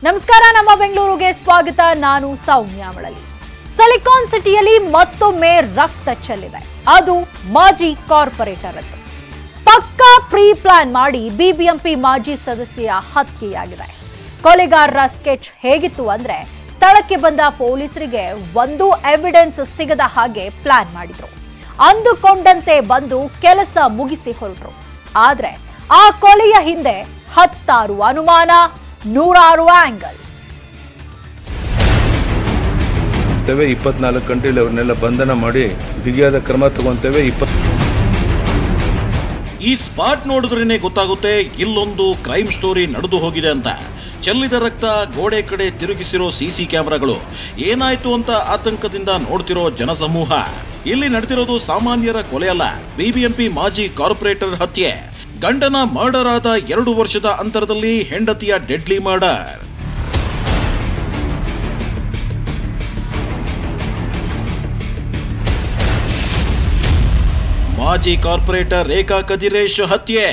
ನಮಸ್ಕಾರ ನಮ್ಮ ಬೆಂಗಳೂರಿಗೆ ಸ್ವಾಗತ ನಾನು ಸೌಮ್ಯ ಮಳಲಿ ಸಿಲಿಕಾನ್ ಸಿಟಿಯಲ್ಲಿ ಮತ್ತೊಮ್ಮೆ ರಕ್ತ ಚೆಲ್ಲಿದೆ ಅದು ಮಾಜಿ ಕಾರ್ಪೊರೇಟರ್ ಅದು ಪಕ್ಕಾ ಪ್ರೀ ಪ್ಲಾನ್ ಮಾಡಿ ಬಿಬಿಎಂಪಿ ಮಾಜಿ ಸದಸ್ಯೆಯ ಹತ್ಯೆಯಾಗಿದೆ ಕೊಲೆಗಾರರ ಸ್ಕೆಚ್ ಹೇಗಿತ್ತು ಅಂದ್ರೆ ಸ್ಥಳಕ್ಕೆ ಬಂದ ಪೊಲೀಸರಿಗೆ ಒಂದು ಎವಿಡೆನ್ಸ್ ಸಿಗದ ಹಾಗೆ ಪ್ಲಾನ್ ಮಾಡಿದ್ರು ಅಂದುಕೊಂಡಂತೆ ಬಂದು ಕೆಲಸ ಮುಗಿಸಿ ಹೊರಟ್ರು ಆದ್ರೆ ಆ ಕೊಲೆಯ ಹಿಂದೆ ಹತ್ತಾರು ಅನುಮಾನ ನೂರಾರು ಆಂಗಲ್ ತೇವೆ ಇಪ್ಪತ್ನಾಲ್ಕು ಗಂಟೆಯಲ್ಲಿ ಅವ್ರನ್ನೆಲ್ಲ ಬಂಧನ ಮಾಡಿ ಬಿಗಿಯಾದ ಕ್ರಮ ತಗೊಂತೇವೆ ಇಪ್ಪತ್ ಈ ಸ್ಪಾಟ್ ನೋಡಿದ್ರೇನೆ ಗೊತ್ತಾಗುತ್ತೆ ಇಲ್ಲೊಂದು ಕ್ರೈಮ್ ಸ್ಟೋರಿ ನಡೆದು ಹೋಗಿದೆ ಅಂತ ಚೆಲ್ಲಿದ ರಕ್ತ ಗೋಡೆ ಕಡೆ ತಿರುಗಿಸಿರೋ ಸಿಸಿ ಕ್ಯಾಮೆರಾಗಳು ಏನಾಯ್ತು ಅಂತ ಆತಂಕದಿಂದ ನೋಡ್ತಿರೋ ಜನಸಮೂಹ ಇಲ್ಲಿ ನಡೆದಿರೋದು ಸಾಮಾನ್ಯರ ಕೊಲೆಯಲ್ಲ ಬಿಬಿಎಂಪಿ ಮಾಜಿ ಕಾರ್ಪೊರೇಟರ್ ಹತ್ಯೆ ಗಂಡನ ಮರ್ಡರ್ ಆದ ಎರಡು ವರ್ಷದ ಅಂತರದಲ್ಲಿ ಹೆಂಡತಿಯ ಡೆಡ್ಲಿ ಮರ್ಡರ್ ಮಾಜಿ ಕಾರ್ಪೊರೇಟರ್ ರೇಖಾ ಕದಿರೇಶ್ ಹತ್ಯೆ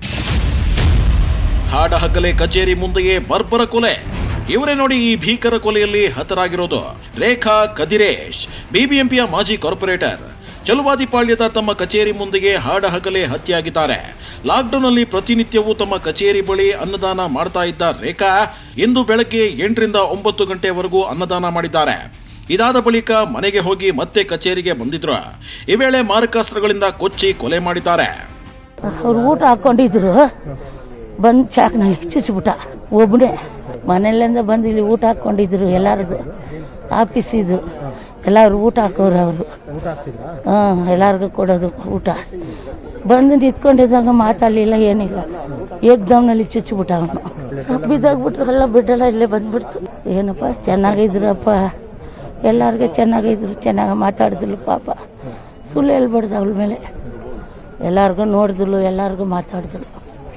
ಹಾಡಹಗಲೆ ಕಚೇರಿ ಮುಂದೆಯೇ ಬರ್ಬರ ಕೊಲೆ ಇವರೇ ನೋಡಿ ಈ ಭೀಕರ ಕೊಲೆಯಲ್ಲಿ ಹತರಾಗಿರೋದು ರೇಖಾ ಕದಿರೇಶ್ ಬಿಬಿಎಂಪಿಯ ಮಾಜಿ ಕಾರ್ಪೊರೇಟರ್ ಚಲುವಾದಿಪಾಳ್ಯದ ತಮ್ಮ ಕಚೇರಿ ಮುಂದೆಯೇ ಹಾಡಹಗಲೆ ಹತ್ಯೆಯಾಗಿದ್ದಾರೆ ಲಾಕ್ಡೌನ್ ಅಲ್ಲಿ ಪ್ರತಿನಿತ್ಯವೂ ತಮ್ಮ ಕಚೇರಿ ಬಳಿ ಅನ್ನದಾನ ಮಾಡ್ತಾ ಇದ್ದ ರೇಖಾ ಇಂದು ಬೆಳಗ್ಗೆ ಎಂಟರಿಂದ ಒಂಬತ್ತು ಗಂಟೆವರೆಗೂ ಅನ್ನದಾನ ಮಾಡಿದ್ದಾರೆ ಇದಾದ ಬಳಿಕ ಮನೆಗೆ ಹೋಗಿ ಮತ್ತೆ ಕಚೇರಿಗೆ ಬಂದಿದ್ರು ಈ ವೇಳೆ ಮಾರಕಾಸ್ತ್ರಗಳಿಂದ ಕೊಚ್ಚಿ ಕೊಲೆ ಮಾಡಿದ್ದಾರೆ ಅವ್ರು ಊಟ ಹಾಕೊಂಡಿದ್ರು ಬಂದು ಚಾಕ್ನಲ್ಲಿ ಚುಚ್ಚಿಬಿಟ್ಟ ಒಬ್ಬನೇ ಮನೆಯಲ್ಲಿಂದ ಬಂದು ಇಲ್ಲಿ ಊಟ ಹಾಕ್ಕೊಂಡಿದ್ರು ಎಲ್ಲರಿಗೂ ಆಫೀಸ್ ಇದು ಎಲ್ಲರೂ ಊಟ ಹಾಕೋರು ಅವರು ಹಾಂ ಎಲ್ಲರಿಗೂ ಕೊಡೋದು ಊಟ ಬಂದು ನಿಂತ್ಕೊಂಡಿದ್ದಾಗ ಮಾತಾಡಲಿಲ್ಲ ಏನಿಲ್ಲ ಏಕ್ದಮ್ನಲ್ಲಿ ಚುಚ್ಚಿಬಿಟ್ಟ ಅವನು ಬಿದ್ದಾಗ್ಬಿಟ್ರು ಎಲ್ಲ ಬಿಡ್ಡೆಲ್ಲ ಇಲ್ಲೇ ಬಂದ್ಬಿಡ್ತು ಏನಪ್ಪ ಚೆನ್ನಾಗಿದ್ರಪ್ಪ ಎಲ್ಲರಿಗೂ ಚೆನ್ನಾಗಿದ್ರು ಚೆನ್ನಾಗಿ ಮಾತಾಡಿದ್ಲು ಪಾಪ ಸುಳ್ಳು ಹೇಳ್ಬಾರ್ದು ಅವಳ ಮೇಲೆ ಎಲ್ಲರಿಗೂ ನೋಡಿದ್ಲು ಎಲ್ಲರಿಗೂ ಮಾತಾಡಿದ್ಲು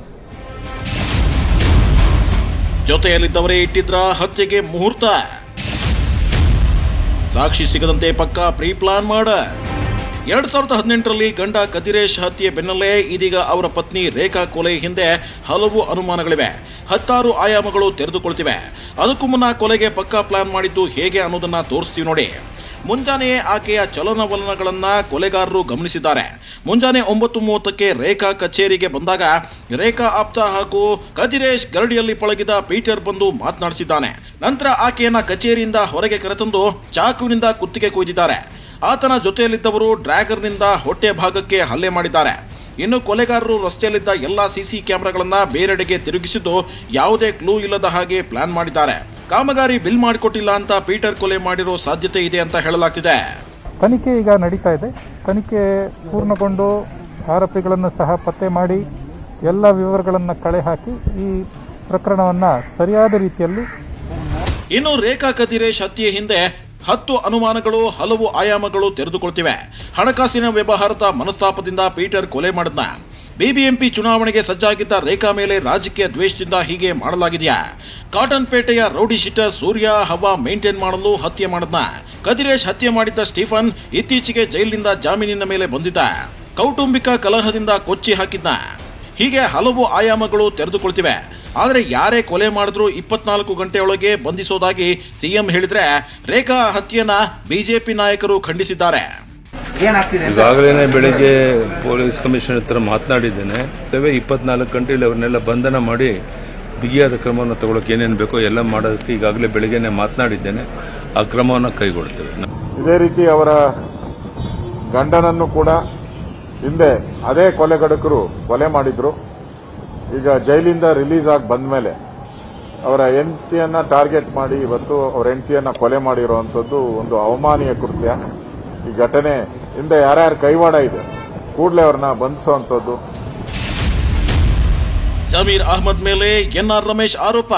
ಜೊತೆಯಲ್ಲಿದ್ದವರೇ ಇಟ್ಟಿದ್ರ ಹತ್ಯೆಗೆ ಮುಹೂರ್ತ ಸಾಕ್ಷಿ ಸಿಗದಂತೆ ಪಕ್ಕ ಪ್ರೀ ಪ್ಲಾನ್ ಮಾಡ ಎರಡ್ ಸಾವಿರದ ಹದಿನೆಂಟರಲ್ಲಿ ಗಂಡ ಕದಿರೇಶ್ ಹತ್ಯೆ ಬೆನ್ನಲ್ಲೇ ಇದೀಗ ಅವರ ಪತ್ನಿ ರೇಖಾ ಕೊಲೆ ಹಿಂದೆ ಹಲವು ಅನುಮಾನಗಳಿವೆ ಹತ್ತಾರು ಆಯಾಮಗಳು ತೆರೆದುಕೊಳ್ತಿವೆ ಅದಕ್ಕೂ ಮುನ್ನ ಕೊಲೆಗೆ ಪಕ್ಕಾ ಪ್ಲಾನ್ ಮಾಡಿದ್ದು ಹೇಗೆ ಅನ್ನೋದನ್ನ ತೋರಿಸ್ತೀವಿ ನೋಡಿ ಮುಂಜಾನೆಯೇ ಆಕೆಯ ಚಲನವಲನಗಳನ್ನ ಕೊಲೆಗಾರರು ಗಮನಿಸಿದ್ದಾರೆ ಮುಂಜಾನೆ ಒಂಬತ್ತು ಮೂವತ್ತಕ್ಕೆ ರೇಖಾ ಕಚೇರಿಗೆ ಬಂದಾಗ ರೇಖಾ ಆಪ್ತ ಹಾಗೂ ಕದಿರೇಶ್ ಗರಡಿಯಲ್ಲಿ ಪಳಗಿದ ಪೀಟರ್ ಬಂದು ಮಾತನಾಡಿಸಿದ್ದಾನೆ ನಂತರ ಆಕೆಯನ್ನ ಕಚೇರಿಯಿಂದ ಹೊರಗೆ ಕರೆತಂದು ಚಾಕುವಿನಿಂದ ಕುತ್ತಿಗೆ ಕೊಯ್ದಿದ್ದಾರೆ ಆತನ ಜೊತೆಯಲ್ಲಿದ್ದವರು ಡ್ರ್ಯಾಗರ್ನಿಂದ ಹೊಟ್ಟೆ ಭಾಗಕ್ಕೆ ಹಲ್ಲೆ ಮಾಡಿದ್ದಾರೆ ಇನ್ನು ಕೊಲೆಗಾರರು ರಸ್ತೆಯಲ್ಲಿದ್ದ ಎಲ್ಲಾ ಸಿಸಿ ಕ್ಯಾಮೆರಾಗಳನ್ನ ಬೇರೆಡೆಗೆ ತಿರುಗಿಸಿದ್ದು ಯಾವುದೇ ಕ್ಲೂ ಇಲ್ಲದ ಹಾಗೆ ಪ್ಲಾನ್ ಮಾಡಿದ್ದಾರೆ ಕಾಮಗಾರಿ ಬಿಲ್ ಮಾಡಿಕೊಟ್ಟಿಲ್ಲ ಅಂತ ಪೀಟರ್ ಕೊಲೆ ಮಾಡಿರೋ ಸಾಧ್ಯತೆ ಇದೆ ಅಂತ ಹೇಳಲಾಗ್ತಿದೆ ತನಿಖೆ ಈಗ ನಡೀತಾ ಇದೆ ತನಿಖೆ ಪೂರ್ಣಗೊಂಡು ಆರೋಪಿಗಳನ್ನು ಸಹ ಪತ್ತೆ ಮಾಡಿ ಎಲ್ಲ ವಿವರಗಳನ್ನು ಕಳೆ ಹಾಕಿ ಈ ಪ್ರಕರಣವನ್ನು ಸರಿಯಾದ ರೀತಿಯಲ್ಲಿ ಇನ್ನು ರೇಖಾ ಕದಿರೇಶ್ ಹತ್ಯೆ ಹಿಂದೆ ಹತ್ತು ಅನುಮಾನಗಳು ಹಲವು ಆಯಾಮಗಳು ತೆರೆದುಕೊಳ್ತಿವೆ ಹಣಕಾಸಿನ ವ್ಯವಹಾರದ ಮನಸ್ತಾಪದಿಂದ ಪೀಟರ್ ಕೊಲೆ ಮಾಡಿದ್ನ ಬಿಬಿಎಂಪಿ ಚುನಾವಣೆಗೆ ಸಜ್ಜಾಗಿದ್ದ ರೇಖಾ ಮೇಲೆ ರಾಜಕೀಯ ದ್ವೇಷದಿಂದ ಹೀಗೆ ಮಾಡಲಾಗಿದೆಯಾ ಕಾಟನ್ ಪೇಟೆಯ ರೌಡಿ ಶೀಟರ್ ಸೂರ್ಯ ಹವಾ ಮೇಂಟೈನ್ ಮಾಡಲು ಹತ್ಯೆ ಮಾಡಿದ್ನ ಕದಿರೇಶ್ ಹತ್ಯೆ ಮಾಡಿದ್ದ ಸ್ಟೀಫನ್ ಇತ್ತೀಚೆಗೆ ಜೈಲಿನಿಂದ ಜಾಮೀನಿನ ಮೇಲೆ ಬಂದಿದ್ದ ಕೌಟುಂಬಿಕ ಕಲಹದಿಂದ ಕೊಚ್ಚಿ ಹಾಕಿದ್ನ ಹೀಗೆ ಹಲವು ಆಯಾಮಗಳು ತೆರೆದುಕೊಳ್ತಿವೆ ಆದರೆ ಯಾರೇ ಕೊಲೆ ಮಾಡಿದ್ರು ಇಪ್ಪತ್ನಾಲ್ಕು ಗಂಟೆಯೊಳಗೆ ಬಂಧಿಸೋದಾಗಿ ಸಿಎಂ ಹೇಳಿದ್ರೆ ರೇಖಾ ಹತ್ಯೆಯನ್ನ ಬಿಜೆಪಿ ನಾಯಕರು ಖಂಡಿಸಿದ್ದಾರೆ ಈಗಾಗಲೇ ಬೆಳಿಗ್ಗೆ ಪೊಲೀಸ್ ಕಮಿಷನರ್ ಹತ್ರ ಮಾತನಾಡಿದ್ದೇನೆ ತೇವೆ ಇಪ್ಪತ್ನಾಲ್ಕು ಗಂಟೆಯಲ್ಲಿ ಅವ್ರನ್ನೆಲ್ಲ ಬಂಧನ ಮಾಡಿ ಬಿಗಿಯಾದ ಕ್ರಮವನ್ನು ತಗೊಳಕ್ಕೆ ಏನೇನು ಬೇಕೋ ಎಲ್ಲ ಮಾಡೋದಕ್ಕೆ ಈಗಾಗಲೇ ಬೆಳಿಗ್ಗೆನೆ ಮಾತನಾಡಿದ್ದೇನೆ ಆ ಕ್ರಮವನ್ನು ಕೈಗೊಳ್ತೇವೆ ಇದೇ ರೀತಿ ಅವರ ಗಂಡನನ್ನು ಕೂಡ ಹಿಂದೆ ಅದೇ ಕೊಲೆಗಡಕರು ಕೊಲೆ ಮಾಡಿದ್ರು ಈಗ ಜೈಲಿಂದ ರಿಲೀಸ್ ಆಗಿ ಬಂದ ಮೇಲೆ ಅವರ ಹೆಂಡತಿಯನ್ನ ಟಾರ್ಗೆಟ್ ಮಾಡಿ ಇವತ್ತು ಅವರ ಹೆಂಡತಿಯನ್ನ ಕೊಲೆ ಮಾಡಿರುವಂಥದ್ದು ಒಂದು ಅವಮಾನೀಯ ಕೃತ್ಯ ಈ ಘಟನೆ ಹಿಂದೆ ಯಾರ್ಯಾರ ಕೈವಾಡ ಇದೆ ಕೂಡಲೇ ಅವ್ರನ್ನ ಬಂಧಿಸುವಂಥದ್ದು ಜಮೀರ್ ಅಹ್ಮದ್ ಮೇಲೆ ಎನ್ಆರ್ ರಮೇಶ್ ಆರೋಪ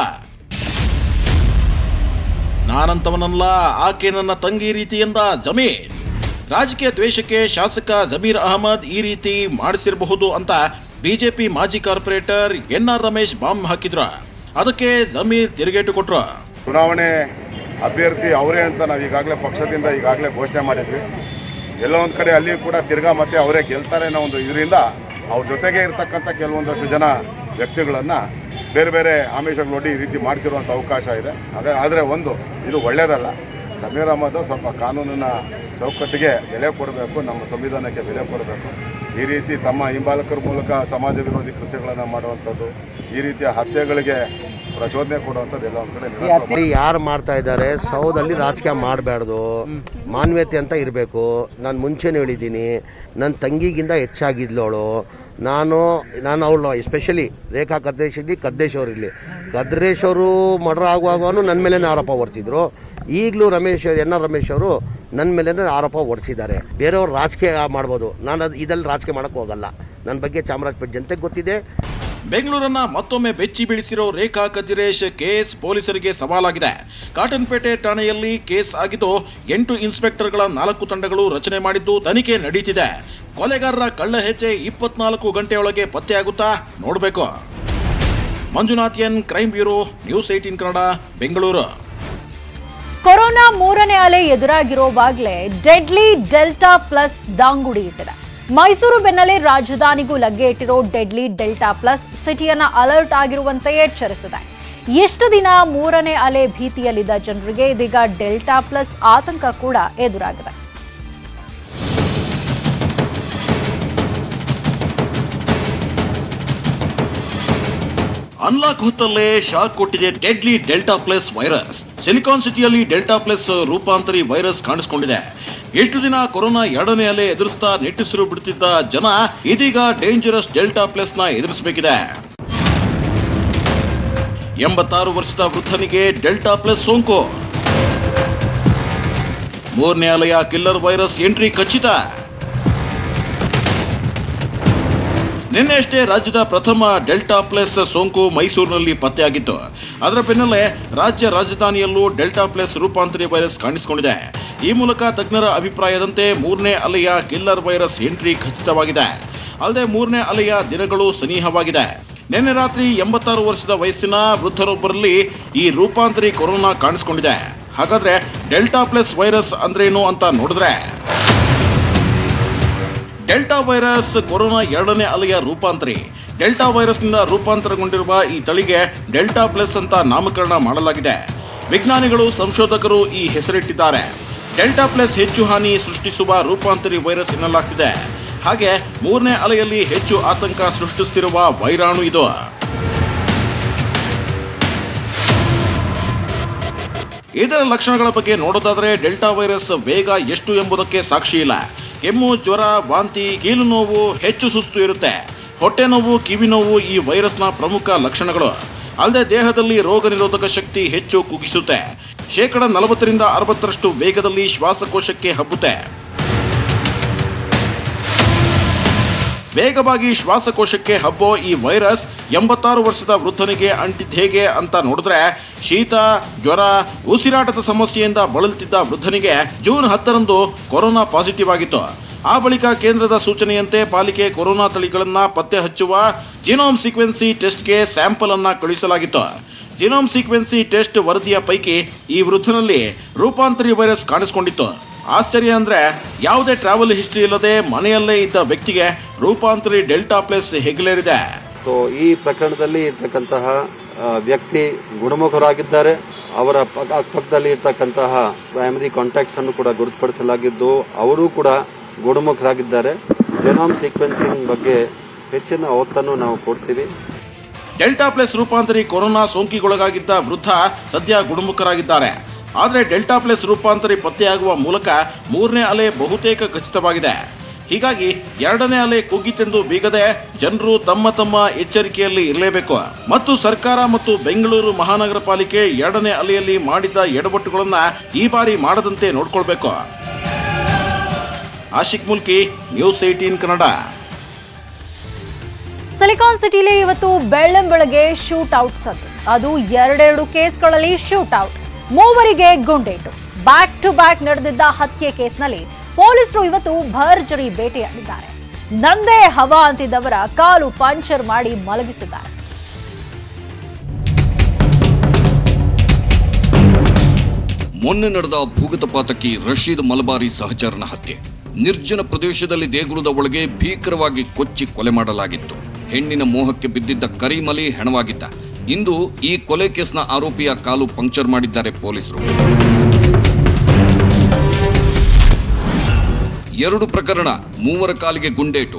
ನಾನಂತವನಲ್ಲ ಆಕೆ ನನ್ನ ತಂಗಿ ರೀತಿ ಎಂದ ಜಮೀರ್ ರಾಜಕೀಯ ದ್ವೇಷಕ್ಕೆ ಶಾಸಕ ಜಮೀರ್ ಅಹಮದ್ ಈ ರೀತಿ ಮಾಡಿಸಿರಬಹುದು ಅಂತ ಬಿಜೆಪಿ ಮಾಜಿ ಕಾರ್ಪೊರೇಟರ್ ಎನ್ಆರ್ ರಮೇಶ್ ಬಾಂಬ್ ಹಾಕಿದ್ರು ಅದಕ್ಕೆ ಜಮೀರ್ ತಿರುಗೇಟು ಕೊಟ್ರು ಚುನಾವಣೆ ಅಭ್ಯರ್ಥಿ ಅವರೇ ಅಂತ ನಾವು ಈಗಾಗಲೇ ಪಕ್ಷದಿಂದ ಈಗಾಗಲೇ ಘೋಷಣೆ ಮಾಡಿದ್ವಿ ಎಲ್ಲೋ ಒಂದು ಕಡೆ ಅಲ್ಲಿ ಕೂಡ ತಿರ್ಗಾ ಮತ್ತೆ ಅವರೇ ಗೆಲ್ತಾರೆ ಅನ್ನೋ ಒಂದು ಇದರಿಂದ ಅವ್ರ ಜೊತೆಗೆ ಇರ್ತಕ್ಕಂಥ ಕೆಲವೊಂದಷ್ಟು ಜನ ವ್ಯಕ್ತಿಗಳನ್ನು ಬೇರೆ ಬೇರೆ ಆಮಿಷಗಳೊಡ್ಡಿ ಈ ರೀತಿ ಮಾಡಿಸಿರುವಂಥ ಅವಕಾಶ ಇದೆ ಹಾಗ ಆದರೆ ಒಂದು ಇದು ಒಳ್ಳೆಯದಲ್ಲ ಸಮೀರ್ ಅಹಮದ್ ಸ್ವಲ್ಪ ಕಾನೂನಿನ ಚೌಕಟ್ಟಿಗೆ ಬೆಲೆ ಕೊಡಬೇಕು ನಮ್ಮ ಸಂವಿಧಾನಕ್ಕೆ ಬೆಲೆ ಕೊಡಬೇಕು ಈ ರೀತಿ ತಮ್ಮ ಹಿಂಬಾಲಕರ ಮೂಲಕ ಸಮಾಜ ವಿರೋಧಿ ಕೃತ್ಯಗಳನ್ನು ಮಾಡುವಂಥದ್ದು ಈ ರೀತಿಯ ಹತ್ಯೆಗಳಿಗೆ ಪ್ರಚೋದನೆ ಕೊಡುವಂಥದ್ದು ಎಲ್ಲ ಒಂದು ಕಡೆ ನಿರಂತರ ಯಾರು ಮಾಡ್ತಾ ಇದ್ದಾರೆ ಸೌದಲ್ಲಿ ರಾಜಕೀಯ ಮಾಡಬಾರ್ದು ಮಾನವೀಯತೆ ಅಂತ ಇರಬೇಕು ನಾನು ಮುಂಚೆನೇ ಹೇಳಿದ್ದೀನಿ ನನ್ನ ತಂಗಿಗಿಂತ ಹೆಚ್ಚಾಗಿದ್ಲವಳು ನಾನು ನಾನು ಅವಳು ಎಸ್ಪೆಷಲಿ ರೇಖಾ ಕದ್ದೇಶ್ ಇರಲಿ ಕದ್ದೇಶ್ ಅವ್ರು ಇರಲಿ ಕದ್ರೇಶ್ ಅವರು ಮರ್ಡರ್ ಆಗುವಾಗನು ನನ್ನ ಮೇಲೇ ಆರೋಪ ಹೊರಿಸಿದ್ರು ಈಗಲೂ ರಮೇಶ್ ಎನ್ ಆರ್ ರಮೇಶ್ ಅವರು ನನ್ನ ಮೇಲೇ ಆರೋಪ ಹೊರಿಸಿದ್ದಾರೆ ಬೇರೆಯವ್ರು ರಾಜಕೀಯ ಮಾಡ್ಬೋದು ನಾನು ಅದು ಇದರಲ್ಲಿ ರಾಜಕೀಯ ಮಾಡೋಕ್ಕೆ ಹೋಗಲ್ಲ ನನ್ನ ಬಗ್ಗೆ ಚಾಮರಾಜಪೇಟೆ ಜನತೆಗೆ ಗೊತ್ತಿದೆ ಬೆಂಗಳೂರನ್ನ ಮತ್ತೊಮ್ಮೆ ಬೆಚ್ಚಿ ಬೀಳಿಸಿರೋ ರೇಖಾ ಕದಿರೇಶ್ ಕೇಸ್ ಪೊಲೀಸರಿಗೆ ಸವಾಲಾಗಿದೆ ಕಾಟನ್ಪೇಟೆ ಠಾಣೆಯಲ್ಲಿ ಕೇಸ್ ಆಗಿದ್ದು ಎಂಟು ಇನ್ಸ್ಪೆಕ್ಟರ್ಗಳ ನಾಲ್ಕು ತಂಡಗಳು ರಚನೆ ಮಾಡಿದ್ದು ತನಿಖೆ ನಡೀತಿದೆ ಕೊಲೆಗಾರರ ಕಳ್ಳ ಹೆಜ್ಜೆ ಇಪ್ಪತ್ನಾಲ್ಕು ಗಂಟೆಯೊಳಗೆ ಪತ್ತೆಯಾಗುತ್ತಾ ನೋಡಬೇಕು Manjunath N crime bureau news eighteen Kannada Bengaluru corona ಮೂರನೇ ಅಲೆ ಎದುರಾಗಿರೋವಾಗಲೇ ಡೆಡ್ಲಿ ಡೆಲ್ಟಾ ಪ್ಲಸ್ ದಾಂಗುಡಿ ಇಟ್ಟಿದೆ ಮೈಸೂರು ಬೆನ್ನಲ್ಲೇ ರಾಜಧಾನಿಗೂ ಲಗ್ಗೆ ಇಟ್ಟಿರೋ ಡೆಡ್ಲಿ ಡೆಲ್ಟಾ ಪ್ಲಸ್ ಸಿಟಿಯನ್ನ ಅಲರ್ಟ್ ಆಗಿರುವಂತೆಯೇ ಎಚ್ಚರಿಸಿದೆ ಎಷ್ಟು ದಿನ ಮೂರನೇ ಅಲೆ ಭೀತಿಯಲ್ಲಿದ್ದ ಜನರಿಗೆ ಇದೀಗ ಡೆಲ್ಟಾ ಪ್ಲಸ್ ಆತಂಕ ಕೂಡ ಎದುರಾಗಿದೆ ಅನ್ಲಾಕ್ ಹೊತ್ತಲ್ಲೇ ಶಾಕ್ ಕೊಟ್ಟಿದೆ deadly delta plus virus silicon ಸಿಟಿಯಲ್ಲಿ ಡೆಲ್ಟಾ ಪ್ಲಸ್ ರೂಪಾಂತರಿ ವೈರಸ್ ಕಾಣಿಸಿಕೊಂಡಿದೆ ಎಷ್ಟು ದಿನ ಕೊರೋನಾ ಎರಡನೇ ಅಲೆ ಎದುರಿಸ್ತಾ ನಿಟ್ಟುಸಿರು ಬಿಡುತ್ತಿದ್ದ ಜನ ಇದೀಗ ಡೇಂಜರಸ್ ಡೆಲ್ಟಾ ಪ್ಲಸ್ ನ ಎದುರಿಸಬೇಕಿದೆ ಎಂಬತ್ತಾರು ವರ್ಷದ ವೃದ್ಧನಿಗೆ ಡೆಲ್ಟಾ ಪ್ಲಸ್ ಸೋಂಕು ಮೂರನೇ ಅಲೆಯ ಕಿಲ್ಲರ್ ವೈರಸ್ ಎಂಟ್ರಿ ಖಚಿತ ನಿನ್ನೆಯಷ್ಟೇ ರಾಜ್ಯದ ಪ್ರಥಮ ಡೆಲ್ಟಾ ಪ್ಲಸ್ ಸೋಂಕು ಮೈಸೂರಿನಲ್ಲಿ ಪತ್ತೆಯಾಗಿತ್ತು ಅದರ ಬೆನ್ನಲ್ಲೇ ರಾಜ್ಯ ರಾಜಧಾನಿಯಲ್ಲೂ ಡೆಲ್ಟಾ ಪ್ಲಸ್ ರೂಪಾಂತರಿ ವೈರಸ್ ಕಾಣಿಸಿಕೊಂಡಿದೆ ಈ ಮೂಲಕ ತಜ್ಞರ ಅಭಿಪ್ರಾಯದಂತೆ ಮೂರನೇ ಅಲೆಯ ಕಿಲ್ಲರ್ ವೈರಸ್ ಎಂಟ್ರಿ ಖಚಿತವಾಗಿದೆ ಅಲ್ಲದೆ ಮೂರನೇ ಅಲೆಯ ದಿನಗಳು ಸನಿಹವಾಗಿದೆ ನಿನ್ನೆ ರಾತ್ರಿ ಎಂಬತ್ತಾರು ವರ್ಷದ ವಯಸ್ಸಿನ ವೃದ್ಧರೊಬ್ಬರಲ್ಲಿ ಈ ರೂಪಾಂತರಿ ಕೊರೋನಾ ಕಾಣಿಸಿಕೊಂಡಿದೆ ಹಾಗಾದ್ರೆ ಡೆಲ್ಟಾ ಪ್ಲಸ್ ವೈರಸ್ ಅಂದ್ರೇನು ಅಂತ ನೋಡಿದ್ರೆ ಡೆಲ್ಟಾ ವೈರಸ್ ಕೊರೋನಾ ಎರಡನೇ ಅಲೆಯ ರೂಪಾಂತರಿ ಡೆಲ್ಟಾ ವೈರಸ್ನಿಂದ ರೂಪಾಂತರಗೊಂಡಿರುವ ಈ ತಳಿಗೆ ಡೆಲ್ಟಾ ಪ್ಲಸ್ ಅಂತ ನಾಮಕರಣ ಮಾಡಲಾಗಿದೆ ವಿಜ್ಞಾನಿಗಳು ಸಂಶೋಧಕರು ಈ ಹೆಸರಿಟ್ಟಿದ್ದಾರೆ ಡೆಲ್ಟಾ ಪ್ಲಸ್ ಹೆಚ್ಚು ಹಾನಿ ಸೃಷ್ಟಿಸುವ ರೂಪಾಂತರಿ ವೈರಸ್ ಎನ್ನಲಾಗ್ತಿದೆ ಹಾಗೆ ಮೂರನೇ ಅಲೆಯಲ್ಲಿ ಹೆಚ್ಚು ಆತಂಕ ಸೃಷ್ಟಿಸುತ್ತಿರುವ ವೈರಾಣು ಇದು ಇದರ ಲಕ್ಷಣಗಳ ಬಗ್ಗೆ ನೋಡೋದಾದ್ರೆ ಡೆಲ್ಟಾ ವೈರಸ್ ವೇಗ ಎಷ್ಟು ಎಂಬುದಕ್ಕೆ ಸಾಕ್ಷಿ ಇಲ್ಲ ಕೆಮ್ಮು ಜ್ವರ ವಾಂತಿ ಕೀಲು ನೋವು ಹೆಚ್ಚು ಸುಸ್ತು ಇರುತ್ತೆ ಹೊಟ್ಟೆ ನೋವು ಕಿವಿ ನೋವು ಈ ವೈರಸ್ನ ಪ್ರಮುಖ ಲಕ್ಷಣಗಳು ಅಲ್ಲದೆ ದೇಹದಲ್ಲಿ ರೋಗ ನಿರೋಧಕ ಶಕ್ತಿ ಹೆಚ್ಚು ಕುಗ್ಗಿಸುತ್ತೆ ಶೇಕಡ ನಲವತ್ತರಿಂದ ಅರವತ್ತರಷ್ಟು ವೇಗದಲ್ಲಿ ಶ್ವಾಸಕೋಶಕ್ಕೆ ಹಬ್ಬುತ್ತೆ ವೇಗವಾಗಿ ಶ್ವಾಸಕೋಶಕ್ಕೆ ಹಬ್ಬೋ ಈ ವೈರಸ್ ಎಂಬತ್ತಾರು ವರ್ಷದ ವೃದ್ಧನಿಗೆ ಅಂಟಿದ್ ಹೇಗೆ ಅಂತ ನೋಡಿದ್ರೆ ಶೀತ ಜ್ವರ ಉಸಿರಾಟದ ಸಮಸ್ಯೆಯಿಂದ ಬಳಲುತ್ತಿದ್ದ ವೃದ್ಧನಿಗೆ ಜೂನ್ ಹತ್ತರಂದು ಕೊರೋನಾ ಪಾಸಿಟಿವ್ ಆಗಿತ್ತು ಆ ಬಳಿಕ ಕೇಂದ್ರದ ಸೂಚನೆಯಂತೆ ಪಾಲಿಕೆ ಕೊರೋನಾ ತಳಿಗಳನ್ನ ಪತ್ತೆ ಹಚ್ಚುವ ಜಿನೋಮ್ ಸೀಕ್ವೆನ್ಸಿ ಟೆಸ್ಟ್ಗೆ ಸ್ಯಾಂಪಲ್ ಅನ್ನ ಕಳುಹಿಸಲಾಗಿತ್ತು ಜಿನೋಮ್ ಸೀಕ್ವೆನ್ಸಿ ಟೆಸ್ಟ್ ವರದಿಯ ಪೈಕಿ ಈ ವೃದ್ಧನಲ್ಲಿ ರೂಪಾಂತರಿ ವೈರಸ್ ಕಾಣಿಸಿಕೊಂಡಿತ್ತು ಆಶ್ಚರ್ಯ ಅಂದ್ರೆ ಯಾವುದೇ ಟ್ರಾವೆಲ್ ಹಿಸ್ಟ್ರಿ ಇಲ್ಲದೆ ಮನೆಯಲ್ಲೇ ಇದ್ದ ವ್ಯಕ್ತಿಗೆ ರೂಪಾಂತರಿ ಡೆಲ್ಟಾ ಪ್ಲಸ್ ಹೆಗಲೇರಿದೆ ಸೊ ಈ ಪ್ರಕರಣದಲ್ಲಿ ಇರ್ತಕ್ಕಂತಹ ಆ, ವ್ಯಕ್ತಿ ಗುಣಮುಖರಾಗಿದ್ದಾರೆ ಅವರ ಪಕ್ಕ- ಅಕ್ಕಪಕ್ಕದಲ್ಲಿ ಇರ್ತಕ್ಕಂತಹ ಪ್ರೈಮರಿ ಕಾಂಟ್ಯಾಕ್ಟ್ಸ್ ಅನ್ನು ಕೂಡ ಗುರುತುಪಡಿಸಲಾಗಿದ್ದು ಅವರು ಕೂಡ ಗುಣಮುಖರಾಗಿದ್ದಾರೆ ಜೆನಾಮ್ ಸೀಕ್ವೆನ್ಸಿಂಗ್ ಬಗ್ಗೆ ಹೆಚ್ಚಿನ ಒತ್ತನ್ನು ನಾವು ಕೊಡ್ತೀವಿ ಡೆಲ್ಟಾ ಪ್ಲಸ್ ರೂಪಾಂತರಿ ಕೊರೋನಾ ಸೋಂಕಿಗೊಳಗಾಗಿದ್ದ ವೃದ್ಧ ಸದ್ಯ ಗುಣಮುಖರಾಗಿದ್ದಾರೆ ಆದರೆ ಡೆಲ್ಟಾ ಪ್ಲಸ್ ರೂಪಾಂತರಿ ಪತ್ತೆಯಾಗುವ ಮೂಲಕ ಮೂರನೇ ಅಲೆ ಬಹುತೇಕ ಖಚಿತವಾಗಿದೆ ಹೀಗಾಗಿ ಎರಡನೇ ಅಲೆ ಕುಗ್ಗಿತೆಂದು ಬೀಗದೆ ಜನರು ತಮ್ಮ ತಮ್ಮ ಎಚ್ಚರಿಕೆಯಲ್ಲಿ ಇರಲೇಬೇಕು ಮತ್ತು ಸರ್ಕಾರ ಮತ್ತು ಬೆಂಗಳೂರು ಮಹಾನಗರ ಪಾಲಿಕೆ ಎರಡನೇ ಅಲೆಯಲ್ಲಿ ಮಾಡಿದ್ದ ಎಡವಟ್ಟುಗಳನ್ನ ಈ ಬಾರಿ ಮಾಡದಂತೆ ನೋಡ್ಕೊಳ್ಬೇಕು Ashik Mulki news eighteen Kannada silicon ಸಿಟಿಲಿ ಇವತ್ತು ಬೆಳ್ಳಂಬೆಳಗ್ಗೆ ಶೂಟ್ ಔಟ್ ಸದ್ದು ಅದು ಎರಡೆರಡು ಕೇಸ್ಗಳಲ್ಲಿ ಶೂಟ್ ಔಟ್ ಮೂವರಿಗೆ ಗುಂಡೇಟು ಬ್ಯಾಕ್ ಟು ಬ್ಯಾಕ್ ನಡೆದಿದ್ದ ಹತ್ಯೆ ಕೇಸ್ನಲ್ಲಿ ಪೊಲೀಸರು ಇವತ್ತು ಭರ್ಜರಿ ಬೇಟೆಯಾಡಿದ್ದಾರೆ ನಂದೇ ಹವಾ ಅಂತಿದ್ದವರ ಕಾಲು ಪಂಚರ್ ಮಾಡಿ ಮಲಗಿಸಿದ್ದಾರೆ ಮೊನ್ನೆ ನಡೆದ ಭೂಗತಪಾತಕಿ ರಶೀದ್ ಮಲಬಾರಿ ಸಹಚರನ ಹತ್ಯೆ ನಿರ್ಜನ ಪ್ರದೇಶದಲ್ಲಿ ದೇಗುಲದ ಒಳಗೆ ಭೀಕರವಾಗಿ ಕೊಚ್ಚಿ ಕೊಲೆ ಮಾಡಲಾಗಿತ್ತು ಹೆಣ್ಣಿನ ಮೋಹಕ್ಕೆ ಬಿದ್ದಿದ್ದ ಕರೀಮಲಿ ಹೆಣವಾಗಿದ್ದ ಇಂದು ಈ ಕೊಲೆ ಕೇಸ್ನ ಆರೋಪಿಯ ಕಾಲು ಪಂಕ್ಚರ್ ಮಾಡಿದ್ದಾರೆ ಪೊಲೀಸರು ಎರಡು ಪ್ರಕರಣ ಮೂವರ ಕಾಲಿಗೆ ಗುಂಡೇಟು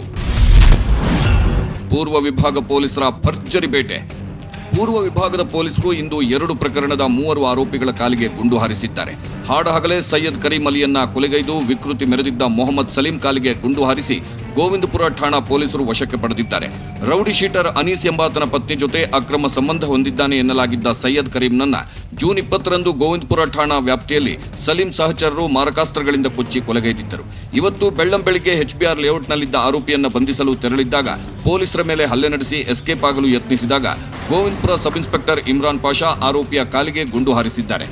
ಪೂರ್ವ ವಿಭಾಗ ಪೊಲೀಸರ ಭರ್ಜರಿ ಬೇಟೆ ಪೂರ್ವ ವಿಭಾಗದ ಪೊಲೀಸರು ಇಂದು ಎರಡು ಪ್ರಕರಣದ ಮೂವರು ಆರೋಪಿಗಳ ಕಾಲಿಗೆ ಗುಂಡು ಹಾರಿಸಿದ್ದಾರೆ ಹಾಡಹಗಲೇ ಸೈಯದ್ ಕರೀಂ ಅಲಿಯನ್ನ ಕೊಲೆಗೈದು ವಿಕೃತಿ ಮೆರೆದಿದ್ದ ಮೊಹಮ್ಮದ್ ಸಲೀಂ ಕಾಲಿಗೆ ಗುಂಡು ಹಾರಿಸಿ ಗೋವಿಂದಪುರ ಠಾಣಾ ಪೊಲೀಸರು ವಶಕ್ಕೆ ಪಡೆದಿದ್ದಾರೆ ರೌಡಿ ಶೀಟರ್ ಅನೀಸ್ ಎಂಬಾತನ ಪತ್ನಿ ಜೊತೆ ಅಕ್ರಮ ಸಂಬಂಧ ಹೊಂದಿದ್ದಾನೆ ಎನ್ನಲಾಗಿದ್ದ ಸೈಯದ್ ಕರೀಂನನ್ನ ಜೂನ್ ಇಪ್ಪತ್ತರಂದು ಗೋವಿಂದಪುರ ಠಾಣಾ ವ್ಯಾಪ್ತಿಯಲ್ಲಿ ಸಲೀಂ ಸಹಚರರು ಮಾರಕಾಸ್ತ್ರಗಳಿಂದ ಕೊಚ್ಚಿ ಕೊಲೆಗೈದಿದ್ದರು ಇವತ್ತು ಬೆಳ್ಳಂ ಬೆಳಿಗ್ಗೆ ಎಚ್ಬಿಆರ್ ಲೇಔಟ್ನಲ್ಲಿದ್ದ ಆರೋಪಿಯನ್ನ ಬಂಧಿಸಲು ತೆರಳಿದ್ದಾಗ ಪೊಲೀಸರ ಮೇಲೆ ಹಲ್ಲೆ ನಡೆಸಿ ಎಸ್ಕೇಪ್ ಆಗಲು ಯತ್ನಿಸಿದಾಗ ಗೋವಿಂದಪುರ ಸಬ್ ಇನ್ಸ್ಪೆಕ್ಟರ್ ಇಮ್ರಾನ್ ಪಾಷಾ ಆರೋಪಿಯ ಕಾಲಿಗೆ ಗುಂಡು ಹಾರಿಸಿದ್ದಾರೆ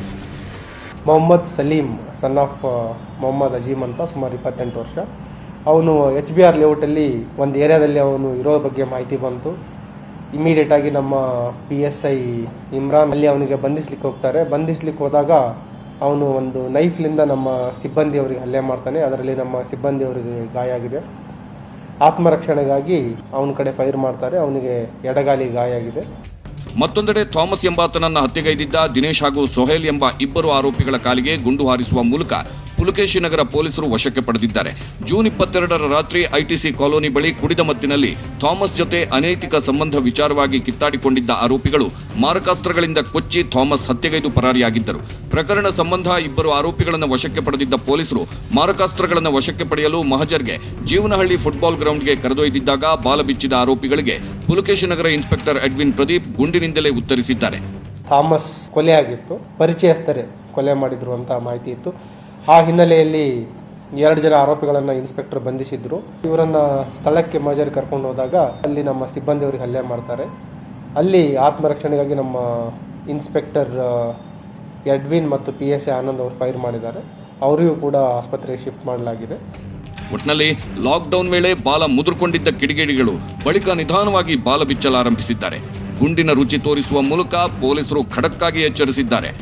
ಮೊಹಮ್ಮದ್ ಸಲೀಂ ಸನ್ ಆಫ್ ಮೊಹಮ್ಮದ್ ಅಜೀಮ್ ಅಂತ ಸುಮಾರು ಇಪ್ಪತ್ತೆಂಟು ವರ್ಷ ಅವನು ಎಚ್ ಬಿ ಆರ್ ಲೇಔಟಲ್ಲಿ ಒಂದು ಏರಿಯಾದಲ್ಲಿ ಅವನು ಇರೋ ಬಗ್ಗೆ ಮಾಹಿತಿ ಬಂತು ಇಮಿಡಿಯೇಟ್ ಆಗಿ ನಮ್ಮ ಪಿ ಎಸ್ ಐ ಇಮ್ರಾನ್ ಅಲ್ಲಿ ಅವನಿಗೆ ಬಂಧಿಸ್ಲಿಕ್ಕೆ ಹೋಗ್ತಾರೆ ಬಂಧಿಸ್ಲಿಕ್ಕೆ ಹೋದಾಗ ಅವನು ಒಂದು ನೈಫ್ಲಿಂದ ನಮ್ಮ ಸಿಬ್ಬಂದಿಯವರಿಗೆ ಹಲ್ಲೆ ಮಾಡ್ತಾನೆ ಅದರಲ್ಲಿ ನಮ್ಮ ಸಿಬ್ಬಂದಿಯವರಿಗೆ ಗಾಯ ಆಗಿದೆ ಆತ್ಮರಕ್ಷಣೆಗಾಗಿ ಅವನ ಕಡೆ ಫೈರ್ ಮಾಡ್ತಾರೆ ಅವನಿಗೆ ಎಡಗಾಲಿ ಗಾಯ ಆಗಿದೆ ಮತ್ತೊಂದೆಡೆ ಥಾಮಸ್ ಎಂಬಾತನನ್ನ ಹತ್ಯೆಗೈದಿದ್ದ ದಿನೇಶ್ ಹಾಗೂ ಸೊಹೇಲ್ ಎಂಬ ಇಬ್ಬರು ಆರೋಪಿಗಳ ಕಾಲಿಗೆ ಗುಂಡು ಹಾರಿಸುವ ಮೂಲಕ ಪುಲಕೇಶಿ ನಗರ ಪೊಲೀಸರು ವಶಕ್ಕೆ ಪಡೆದಿದ್ದಾರೆ ಜೂನ್ ಇಪ್ಪತ್ತೆರಡರ ರಾತ್ರಿ ಐಟಿಸಿ ಕಾಲೋನಿ ಬಳಿ ಕುಡಿದ ಮತ್ತಿನಲ್ಲಿ ಥಾಮಸ್ ಜೊತೆ ಅನೈತಿಕ ಸಂಬಂಧ ವಿಚಾರವಾಗಿ ಕಿತ್ತಾಡಿಕೊಂಡಿದ್ದ ಆರೋಪಿಗಳು ಮಾರಕಾಸ್ತ್ರಗಳಿಂದ ಕೊಚ್ಚಿ ಥಾಮಸ್ ಹತ್ಯೆಗೈದು ಪರಾರಿಯಾಗಿದ್ದರು ಪ್ರಕರಣ ಸಂಬಂಧ ಇಬ್ಬರು ಆರೋಪಿಗಳನ್ನು ವಶಕ್ಕೆ ಪಡೆದಿದ್ದ ಪೊಲೀಸರು ಮಾರಕಾಸ್ತ್ರಗಳನ್ನು ವಶಕ್ಕೆ ಪಡೆಯಲು ಮಹಜರ್ಗೆ ಜೀವನಹಳ್ಳಿ ಫುಟ್ಬಾಲ್ ಗ್ರೌಂಡ್ಗೆ ಕರೆದೊಯ್ದಿದ್ದಾಗ ಬಾಲ ಬಿಚ್ಚಿದ ಆರೋಪಿಗಳಿಗೆ ಪುಲಕೇಶಿ ನಗರ ಇನ್ಸ್ಪೆಕ್ಟರ್ ಎಡ್ವಿನ್ ಪ್ರದೀಪ್ ಗುಂಡಿನಿಂದಲೇ ಉತ್ತರಿಸಿದ್ದಾರೆ ಥಾಮಸ್ ಕೊಲೆ ಆಗಿತ್ತು ಪರಿಚಯಸ್ಥರೇ ಕೊಲೆ ಮಾಡಿದ್ರು ಅಂತ ಮಾಹಿತಿ ಇತ್ತು ಆ ಹಿನ್ನೆಲೆಯಲ್ಲಿ ಎರಡು ಜನ ಆರೋಪಿಗಳನ್ನು ಇನ್ಸ್ಪೆಕ್ಟರ್ ಬಂಧಿಸಿದ್ರು ಇವರನ್ನ ಸ್ಥಳಕ್ಕೆ ಮಜರ್ ಕರ್ಕೊಂಡು ಹೋದಾಗ ಅಲ್ಲಿ ನಮ್ಮ ಸಿಬ್ಬಂದಿಯವರಿಗೆ ಹಲ್ಲೆ ಮಾಡ್ತಾರೆ ಅಲ್ಲಿ ಆತ್ಮರಕ್ಷಣೆಗಾಗಿ ನಮ್ಮ ಇನ್ಸ್ಪೆಕ್ಟರ್ ಆ, ಎಡ್ವಿನ್ ಮತ್ತು ಪಿ ಎಸ್ ಎ ಆನಂದ್ ಅವರು ಫೈರ್ ಮಾಡಿದ್ದಾರೆ ಅವರಿಗೂ ಕೂಡ ಆಸ್ಪತ್ರೆಗೆ ಶಿಫ್ಟ್ ಮಾಡಲಾಗಿದೆ ಒಟ್ನಲ್ಲಿ ಲಾಕ್ಡೌನ್ ವೇಳೆ ಬಾಲ ಮುದುರ್ಕೊಂಡಿದ್ದ ಕಿಡಿಗೇಡಿಗಳು ಬಳಿಕ ನಿಧಾನವಾಗಿ ಬಾಲ ಬಿಚ್ಚಲಾರಂಭಿಸಿದ್ದಾರೆ ಗುಂಡಿನ ರುಚಿ ತೋರಿಸುವ ಮೂಲಕ ಪೊಲೀಸರು ಖಡಕ್ಕಾಗಿ ಎಚ್ಚರಿಸಿದ್ದಾರೆ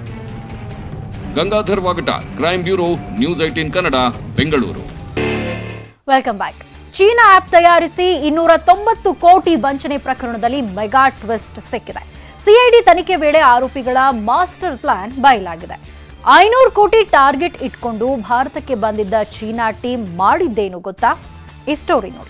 Gangadhar Vagata crime bureau news eighteen Kannada Bengaluru welcome back China app ತಯಾರಿಸಿ ಇನ್ನೂರ ತೊಂಬತ್ತು ಕೋಟಿ ವಂಚನೆ ಪ್ರಕರಣದಲ್ಲಿ ಮೆಗಾ ಟ್ವಿಸ್ಟ್ ಸಿಕ್ಕಿದೆ ಸಿಐಡಿ ತನಿಖೆ ವೇಳೆ ಆರೋಪಿಗಳ ಮಾಸ್ಟರ್ ಪ್ಲಾನ್ ಬಯಲಾಗಿದೆ ಐನೂರು ಕೋಟಿ ಟಾರ್ಗೆಟ್ ಇಟ್ಕೊಂಡು ಭಾರತಕ್ಕೆ ಬಂದಿದ್ದ ಚೀನಾ ಟೀಮ್ ಮಾಡಿದ್ದೇನು ಗೊತ್ತಾ ಈ ಸ್ಟೋರಿ ನೋಡಿ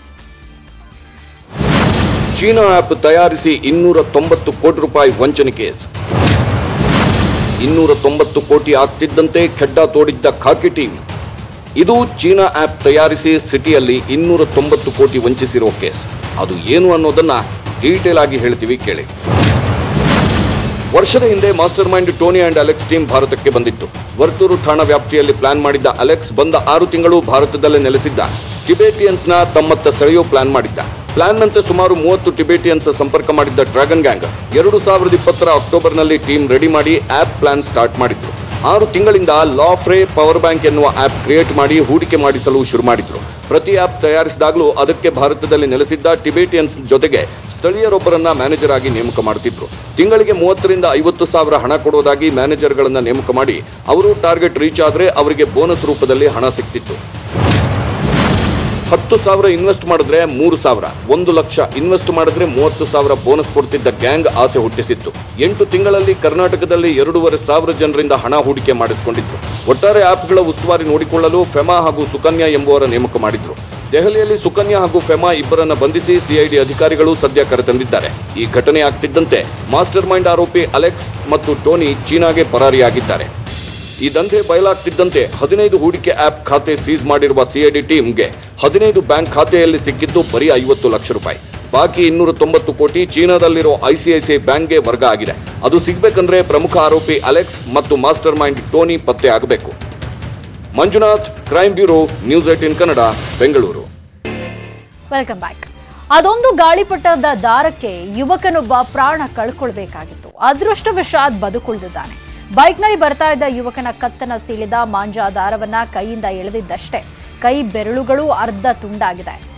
ಚೀನಾ ಆಪ್ ತಯಾರಿಸಿ ಇನ್ನೂರ ತೊಂಬತ್ತು ಕೋಟಿ ರೂಪಾಯಿ ವಂಚನೆ ಕೇಸ್ ಇನ್ನೂರ ತೊಂಬತ್ತು ಕೋಟಿ ಆಗ್ತಿದ್ದಂತೆ ಖೆಡ್ಡ ತೋಡಿದ್ದ ಖಾಕಿ ಟೀಮ್ ಇದು ಚೀನಾ ಆಪ್ ತಯಾರಿಸಿ ಸಿಟಿಯಲ್ಲಿ ಇನ್ನೂರ ತೊಂಬತ್ತು ಕೋಟಿ ವಂಚಿಸಿರೋ ಕೇಸ್ ಅದು ಏನು ಅನ್ನೋದನ್ನ ಡೀಟೇಲ್ ಆಗಿ ಹೇಳ್ತೀವಿ ಕೇಳಿ ವರ್ಷದ ಹಿಂದೆ mastermind Tony and Alex team ಭಾರತಕ್ಕೆ ಬಂದಿತ್ತು ವರ್ತೂರು ಠಾಣಾ ವ್ಯಾಪ್ತಿಯಲ್ಲಿ ಪ್ಲಾನ್ ಮಾಡಿದ್ದ ಅಲೆಕ್ಸ್ ಬಂದ ಆರು ತಿಂಗಳು ಭಾರತದಲ್ಲೇ ನೆಲೆಸಿದ್ದ ಟಿಬೇಟಿಯನ್ಸ್ನ ತಮ್ಮತ್ತ ಸೆಳೆಯೋ ಪ್ಲಾನ್ ಮಾಡಿದ್ದ ಪ್ಲಾನ್ನಂತೆ ಸುಮಾರು ಮೂವತ್ತು ಟಿಬೇಟಿಯನ್ಸ್ ಸಂಪರ್ಕ ಮಾಡಿದ್ದ ಡ್ರ್ಯಾಗನ್ ಗ್ಯಾಂಗ್ ಎರಡು ಸಾವಿರದ ಇಪ್ಪತ್ತರ ಅಕ್ಟೋಬರ್ನಲ್ಲಿ ಟೀಮ್ ರೆಡಿ ಮಾಡಿ ಆಪ್ ಪ್ಲಾನ್ ಸ್ಟಾರ್ಟ್ ಮಾಡಿದ್ರು ಆರು ತಿಂಗಳಿಂದ ಲಾಫ್ರೇ ಪವರ್ ಬ್ಯಾಂಕ್ ಎನ್ನುವ ಆಪ್ ಕ್ರಿಯೇಟ್ ಮಾಡಿ ಹೂಡಿಕೆ ಮಾಡಿಸಲು ಶುರು ಮಾಡಿದ್ರು ಪ್ರತಿ ಆಪ್ ತಯಾರಿಸಿದಾಗಲೂ ಅದಕ್ಕೆ ಭಾರತದಲ್ಲಿ ನೆಲೆಸಿದ್ದ ಟಿಬೇಟಿಯನ್ಸ್ ಜೊತೆಗೆ ಸ್ಥಳೀಯರೊಬ್ಬರನ್ನ ಮ್ಯಾನೇಜರ್ ಆಗಿ ನೇಮಕ ಮಾಡುತ್ತಿದ್ರು ತಿಂಗಳಿಗೆ ಮೂವತ್ತರಿಂದ ಐವತ್ತು ಸಾವಿರ ಹಣ ಕೊಡೋದಾಗಿ ಮ್ಯಾನೇಜರ್ಗಳನ್ನ ನೇಮಕ ಮಾಡಿ ಅವರು ಟಾರ್ಗೆಟ್ ರೀಚ್ ಆದ್ರೆ ಅವರಿಗೆ ಬೋನಸ್ ರೂಪದಲ್ಲಿ ಹಣ ಸಿಗ್ತಿತ್ತು ಹತ್ತು ಸಾವಿರ ಇನ್ವೆಸ್ಟ್ ಮಾಡಿದ್ರೆ ಮೂರು ಸಾವಿರ ಒಂದು ಲಕ್ಷ ಇನ್ವೆಸ್ಟ್ ಮಾಡಿದ್ರೆ ಮೂವತ್ತು ಸಾವಿರ ಬೋನಸ್ ಕೊಡ್ತಿದ್ದ ಗ್ಯಾಂಗ್ ಆಸೆ ಹುಟ್ಟಿಸಿತ್ತು ಎಂಟು ತಿಂಗಳಲ್ಲಿ ಕರ್ನಾಟಕದಲ್ಲಿ ಎರಡೂವರೆ ಸಾವಿರ ಜನರಿಂದ ಹಣ ಹೂಡಿಕೆ ಮಾಡಿಸಿಕೊಂಡಿತ್ತು ಒಟ್ಟಾರೆ ಆಪ್ಗಳ ಉಸ್ತುವಾರಿ ನೋಡಿಕೊಳ್ಳಲು ಫೆಮಾ ಹಾಗೂ ಸುಕನ್ಯಾ ಎಂಬುವರ ನೇಮಕ ಮಾಡಿದ್ರು ದೆಹಲಿಯಲ್ಲಿ ಸುಕನ್ಯಾ ಹಾಗೂ ಫೆಮಾ ಇಬ್ಬರನ್ನ ಬಂಧಿಸಿ ಸಿಐಡಿ ಅಧಿಕಾರಿಗಳು ಸದ್ಯ ಕರೆತಂದಿದ್ದಾರೆ ಈ ಘಟನೆ ಆಗ್ತಿದ್ದಂತೆ ಮಾಸ್ಟರ್ ಮೈಂಡ್ ಆರೋಪಿ ಅಲೆಕ್ಸ್ ಮತ್ತು ಟೋನಿ ಚೀನಾಗೆ ಪರಾರಿಯಾಗಿದ್ದಾರೆ ಈ ದಂಧೆ ಬಯಲಾಗ್ತಿದ್ದಂತೆ ಹದಿನೈದು ಹೂಡಿಕೆ ಆಪ್ ಖಾತೆ ಸೀಸ್ ಮಾಡಿರುವ ಸಿಐಡಿ ಟೀಮ್ಗೆ ಹದಿನೈದು ಬ್ಯಾಂಕ್ ಖಾತೆಯಲ್ಲಿ ಸಿಕ್ಕಿದ್ದು ಬರೀ ಐವತ್ತು ಲಕ್ಷ ರೂಪಾಯಿ ಬಾಕಿ ಇನ್ನೂರ ತೊಂಬತ್ತು ಕೋಟಿ ಚೀನಾದಲ್ಲಿರೋ ಐಸಿಐಸಿಐ ಬ್ಯಾಂಕ್ಗೆ ವರ್ಗ ಆಗಿದೆ ಅದು ಸಿಗ್ಬೇಕಂದ್ರೆ ಪ್ರಮುಖ ಆರೋಪಿ ಅಲೆಕ್ಸ್ ಮತ್ತು ಮಾಸ್ಟರ್ ಮೈಂಡ್ ಟೋನಿ ಪತ್ತೆ ಆಗಬೇಕು Manjunath crime bureau news eighteen Kannada Bengaluru welcome back ಅದೊಂದು ಗಾಳಿಪಟದ ದಾರಕ್ಕೆ ಯುವಕನೊಬ್ಬ ಪ್ರಾಣ ಕಳ್ಕೊಳ್ಬೇಕಾಗಿತ್ತು ಅದೃಷ್ಟವಶಾತ್ ಬದುಕುಳಿದಿದ್ದಾನೆ ಬೈಕ್ನಲ್ಲಿ ಬರ್ತಾ ಇದ್ದ ಯುವಕನ ಕತ್ತನ ಸೀಳಿದ ಮಾಂಜಾ ದಾರವನ್ನ ಕೈಯಿಂದ ಎಳೆದಿದ್ದಷ್ಟೇ ಕೈ ಬೆರಳುಗಳು ಅರ್ಧ ತುಂಡಾಗಿದೆ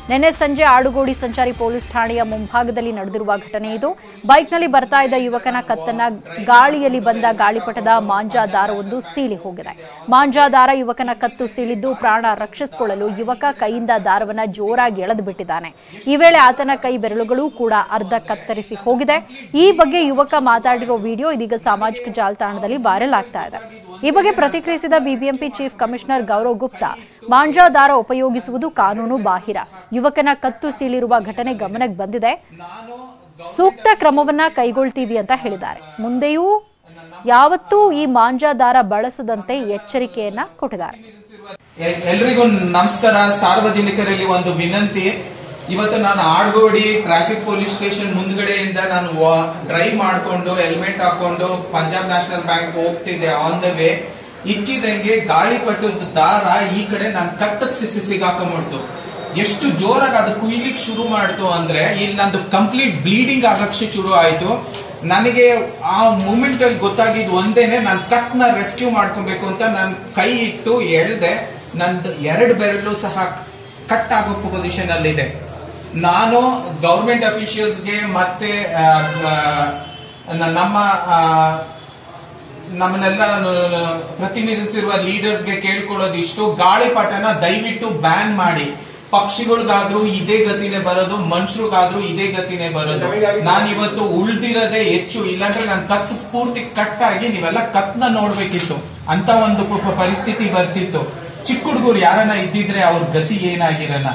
ನಿನ್ನೆ ಸಂಜೆ ಆಡುಗೋಡಿ ಸಂಚಾರಿ ಪೊಲೀಸ್ ಠಾಣೆಯ ಮುಂಭಾಗದಲ್ಲಿ ನಡೆದಿರುವ ಘಟನೆ ಇದು ಬೈಕ್ನಲ್ಲಿ ಬರ್ತಾ ಇದ್ದ ಯುವಕನ ಕತ್ತನ್ನ ಗಾಳಿಯಲ್ಲಿ ಬಂದ ಗಾಳಿಪಟದ ಮಾಂಜಾ ದಾರವೊಂದು ಸೀಳಿ ಹೋಗಿದೆ ಮಾಂಜಾ ದಾರ ಯುವಕನ ಕತ್ತು ಸೀಳಿದ್ದು ಪ್ರಾಣ ರಕ್ಷಿಸಿಕೊಳ್ಳಲು ಯುವಕ ಕೈಯಿಂದ ದಾರವನ್ನ ಜೋರಾಗಿ ಎಳೆದು ಬಿಟ್ಟಿದ್ದಾನೆ ಈ ವೇಳೆ ಆತನ ಕೈ ಬೆರಳುಗಳು ಕೂಡ ಅರ್ಧ ಕತ್ತರಿಸಿ ಹೋಗಿದೆ ಈ ಬಗ್ಗೆ ಯುವಕ ಮಾತಾಡಿರೋ ವಿಡಿಯೋ ಇದೀಗ ಸಾಮಾಜಿಕ ಜಾಲತಾಣದಲ್ಲಿ ವೈರಲ್ ಆಗ್ತಾ ಇದೆ ಈ ಬಗ್ಗೆ ಪ್ರತಿಕ್ರಿಯಿಸಿದ BBMP chief commissioner Gaurav Gupta ಮಾಂಜಾ ದಾರ ಉಪಯೋಗಿಸುವುದು ಕಾನೂನು ಬಾಹಿರ ಯುವಕನ ಕತ್ತು ಸೀಳಿರುವ ಘಟನೆ ಗಮನಕ್ಕೆ ಬಂದಿದೆ ಸೂಕ್ತ ಕ್ರಮವನ್ನ ಕೈಗೊಳ್ತೀವಿ ಅಂತ ಹೇಳಿದ್ದಾರೆ ಮುಂದೆಯೂ ಯಾವತ್ತೂ ಈ ಮಾಂಜಾ ದಾರ ಬಳಸದಂತೆ ಎಚ್ಚರಿಕೆಯನ್ನ ಕೊಟ್ಟಿದ್ದಾರೆ ಎಲ್- ಎಲ್ರಿಗೂ ನಮಸ್ಕಾರ ಸಾರ್ವಜನಿಕರಲ್ಲಿ ಒಂದು ವಿನಂತಿ ಇವತ್ತು ನಾನು ಆಡ್ಗೋಡಿ ಟ್ರಾಫಿಕ್ ಪೊಲೀಸ್ ಸ್ಟೇಷನ್ ಮುಂದ್ಗಡೆಯಿಂದ ನಾನು ಡ್ರೈವ್ ಮಾಡ್ಕೊಂಡು ಹೆಲ್ಮೆಟ್ ಹಾಕೊಂಡು ಪಂಜಾಬ್ ನ್ಯಾಷನಲ್ ಬ್ಯಾಂಕ್ ಹೋಗ್ತಿದ್ದೆ ಆನ್ ದ ವೇ ಇಕ್ಕಿದಂಗೆ ಗಾಳಿಪಟದ ದಾರ ಈ ಕಡೆ ನಾನು ಕತ್ತಕ್ ಸಿಸಿ ಸಿಗಾಕೊಂಡ್ಬಿಡ್ತು ಎಷ್ಟು ಜೋರಾಗಿ ಅದು ಕುಯ್ಲಿಕ್ಕೆ ಶುರು ಮಾಡ್ತು ಅಂದ್ರೆ ಇಲ್ಲಿ ನಂದು ಕಂಪ್ಲೀಟ್ ಬ್ಲೀಡಿಂಗ್ ಆಗಕ್ಕೆ ಶುರು ಆಯ್ತು ನನಗೆ ಆ ಮೂಮೆಂಟ್ ಅಲ್ಲಿ ಗೊತ್ತಾಗಿದ್ದು ಒಂದೇನೆ ನಾನು ಕತ್ನ ರೆಸ್ಕ್ಯೂ ಮಾಡ್ಕೊಬೇಕು ಅಂತ ನಾನು ಕೈ ಇಟ್ಟು ಎಳ್ದೆ ನಂದು ಎರಡು ಬೆರಳು ಸಹ ಕಟ್ ಆಗೋ ಪೊಸಿಷನ್ ಅಲ್ಲಿದೆ ನಾನು ಗೌರ್ಮೆಂಟ್ ಅಫಿಷಿಯಲ್ಸ್ಗೆ ಮತ್ತೆ ಆ, ಆ, ನ- ನಮ್ಮ ಆ, ನಮ್ಮನ್ನೆಲ್ಲ ಪ್ರತಿನಿಧಿಸುತ್ತಿರುವ ಲೀಡರ್ಸ್ಗೆ ಕೇಳ್ಕೊಳ್ಳೋದಿಷ್ಟು ಗಾಳಿಪಟನ ದಯವಿಟ್ಟು ಬ್ಯಾನ್ ಮಾಡಿ ಪಕ್ಷಿಗಳಿಗಾದ್ರೂ ಇದೇ ಗತಿನೇ ಬರೋದು ಮನುಷ್ಯರಿಗಾದ್ರೂ ಇದೇ ಗತಿನೇ ಬರೋದು ನಾನು ಇವತ್ತು ಉಳ್ದಿರೋದೇ ಹೆಚ್ಚು ಇಲ್ಲಾಂದ್ರೆ ನಾನು ಕತ್ ಪೂರ್ತಿ ಕಟ್ ಆಗಿ ನೀವೆಲ್ಲ ಕತ್ನ ನೋಡ್ಬೇಕಿತ್ತು ಅಂತ ಒಂದು ಪ- ಪ- ಪರಿಸ್ಥಿತಿ ಬರ್ತಿತ್ತು ಚಿಕ್ಕ ಹುಡುಗರು ಯಾರನ್ನ ಇದ್ದಿದ್ರೆ ಅವ್ರ ಗತಿ ಏನಾಗಿರಲ್ಲ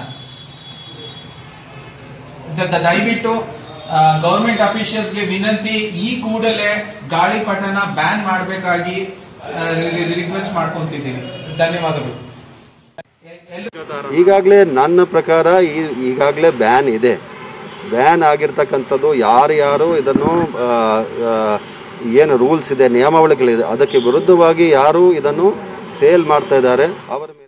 ದ- ದ- ದಯವಿಟ್ಟು ಗೌರ್ಮೆಂಟ್ ಅಫಿಷಿಯಲ್ಸ್ಗೆ ವಿನಂತಿ ಈ ಕೂಡಲೇ ಗಾಳಿಪಟನ ಬ್ಯಾನ್ ಮಾಡಬೇಕಾಗಿ ರಿಕ್ವೆಸ್ಟ್ ಮಾಡ್ಕೊಂತಿದ್ದೀನಿ ಧನ್ಯವಾದಗಳು ಈಗಾಗಲೇ ನನ್ನ ಪ್ರಕಾರ ಈ ಈಗಾಗಲೇ ಬ್ಯಾನ್ ಇದೆ ಬ್ಯಾನ್ ಆಗಿರ್ತಕ್ಕಂಥದ್ದು ಯಾರ್ಯಾರು ಇದನ್ನು ಆ, ಆ, ಏನು ರೂಲ್ಸ್ ಇದೆ ನಿಯಮಾವಳಿಗಳಿದೆ ಅದಕ್ಕೆ ವಿರುದ್ಧವಾಗಿ ಯಾರು ಇದನ್ನು ಸೇಲ್ ಮಾಡ್ತಾ ಇದ್ದಾರೆ ಅವರ